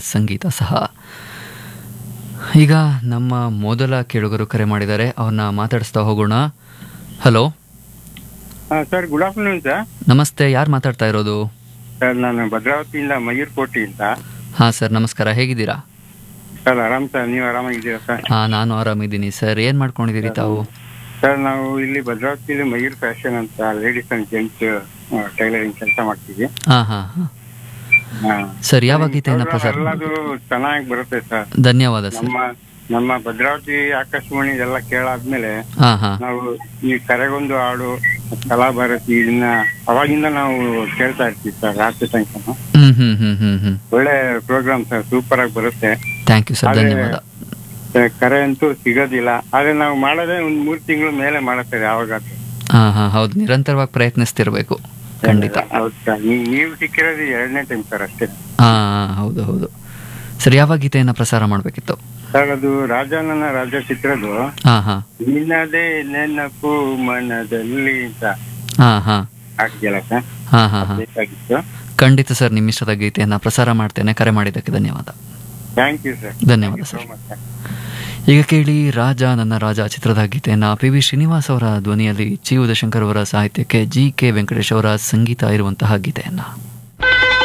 ಸಂಗೀತ ಸಹ ಈಗ ನಮ್ಮ ಮೊದಲ ಕೇಳುಗರು ಕರೆ ಮಾಡಿದ್ದಾರೆ ಅವ್ರನ್ನ ಮಾತಾಡಿಸ್ತಾ ಹೋಗೋಣ hello sir good afternoon sir ನಮಸ್ತೆ ಯಾರು ಮಾತಾಡ್ತಾ ಇರೋದು ಸರ್ ನಾನು ಭದ್ರಾವತಿಯಿಂದ ಮಯೂರ್ ಕೋಟಿಯಿಂದ ಹಾಂ ಸರ್ ನಮಸ್ಕಾರ ಹೇಗಿದ್ದೀರಾ ಸರ್ ಆರಾಮ್ ಸರ್ ನೀವು ಆರಾಮಾಗಿದ್ದೀರಾ ಸರ್ ಹಾಂ ನಾನು ಆರಾಮಿದ್ದೀನಿ ಸರ್ ಏನು ಮಾಡ್ಕೊಂಡಿದ್ದೀರಿ ತಾವು ಸರ್ ನಾವು ಇಲ್ಲಿ ಭದ್ರಾವತಿಯಲ್ಲಿ ಮಯೂರ್ ಫ್ಯಾಷನ್ ಅಂತ ಲೇಡೀಸ್ ಅಂಡ್ ಜೆಂಟ್ಸ್ ಟೈಲರಿಂಗ್ ಕೆಲಸ ಮಾಡ್ತೀವಿ ಹಾಂ ಹಾಂ ಹಾಂ ಹಾ. ಸರ್ ಯಾವ ಗೀತೆಯನ್ನು ಪ್ರಸಾರ ಎಲ್ಲದು ಚೆನ್ನಾಗಿ ಬರುತ್ತೆ ಸರ್ ಧನ್ಯವಾದ ಸರ್ ನಮ್ಮ ನಮ್ಮ ಭದ್ರಾವತಿ ಆಕಾಶವಾಣಿ ಎಲ್ಲ ಕೇಳಾದ್ಮೇಲೆ ಹಾಂ ಹಾಂ ನಾವು ಈ ಕರೆಗೊಂದು ಹಾಡು ಕಲಾಭಾರತಿ ಇದನ್ನ ಅವಾಗಿಂದ ನಾವು ಕೇಳ್ತಾ ಇರ್ತೀವಿ ಸರ್ ರಾತ್ರಿ ತನಕ ಹ್ಞೂ ಹ್ಞೂ ಹ್ಞೂ ಹ್ಞೂ ಹ್ಞೂ ಒಳ್ಳೆ ಪ್ರೋಗ್ರಾಮ್ ಸರ್ ಸೂಪರ್ ಆಗಿ ಬರುತ್ತೆ ಥ್ಯಾಂಕ್ ಯು ಸರ್ ಆದ್ರೆ- ಧನ್ಯವಾದ ಕ- ಕರೆ ಅಂತೂ ಸಿಗೋದಿಲ್ಲ ಆದ್ರೆ ನಾವು ಮಾಡೋದೇ ಒಂದ್ ಮೂರ್ ತಿಂಗಳ ಮೇಲೆ ಮಾಡುತ್ತಾರೆ ಯಾವಾಗ ಹಾಂ ಹಾಂ ಹೌದು ನಿರಂತರವಾಗಿ ಪ್ರಯತ್ನಿಸ್ತಿರ್ಬೇಕು ಖಂಡಿತ ಹೌದು ಸರ್ ನೀ- ನೀವು ಸಿಕ್ಕಿರೋದು ಎರಡನೇ ಟೈಮ್ ಸರ್ ಅಷ್ಟೇ ಹಾಂ ಹೌದು ಹೌದು ಸರ್ ಯಾವ ಗೀತೆಯನ್ನು ಪ್ರಸಾರ ಮಾಡಬೇಕಿತ್ತು ಸರ್ ಅದು ರಾಜನನ್ನ ರಾಜ ಚಿತ್ರದ್ದು ಹಾಂ ಹಾಂ ನಿನ್ನದೇ ನೆನಪು ಮನದಲ್ಲಿ ಅಂತ ಹಾಂ ಹಾಂ ಹಾಕಿದ್ಯಲ್ಲ ಸರ್ ಹಾಂ ಹಾಂ ಹಾಂ ಬೇಕಾಗಿತ್ತು ಖಂಡಿತ ಸರ್ ನಿಮ್ಮ ಇಷ್ಟದ ಗೀತೆಯನ್ನು ಪ್ರಸಾರ ಮಾಡ್ತೇನೆ ಕರೆ ಮಾಡಿದ್ದಕ್ಕೆ ಧನ್ಯವಾದ ಥ್ಯಾಂಕ್ ಯು ಸರ್ ಧನ್ಯವಾದ ಸರ್ ಈಗ ಕೇಳಿ ರಾಜ ನನ್ನ ರಾಜ ಚಿತ್ರದ ಗೀತೆಯನ್ನು ಪಿ ವಿ ಶ್ರೀನಿವಾಸ್ ಅವರ ಧ್ವನಿಯಲ್ಲಿ ಚಿ ಉದಯಶಂಕರ್ ಅವರ ಸಾಹಿತ್ಯಕ್ಕೆ ಜಿ ಕೆ ವೆಂಕಟೇಶ್ ಅವರ ಸಂಗೀತ ಇರುವಂತಹ ಗೀತೆಯನ್ನು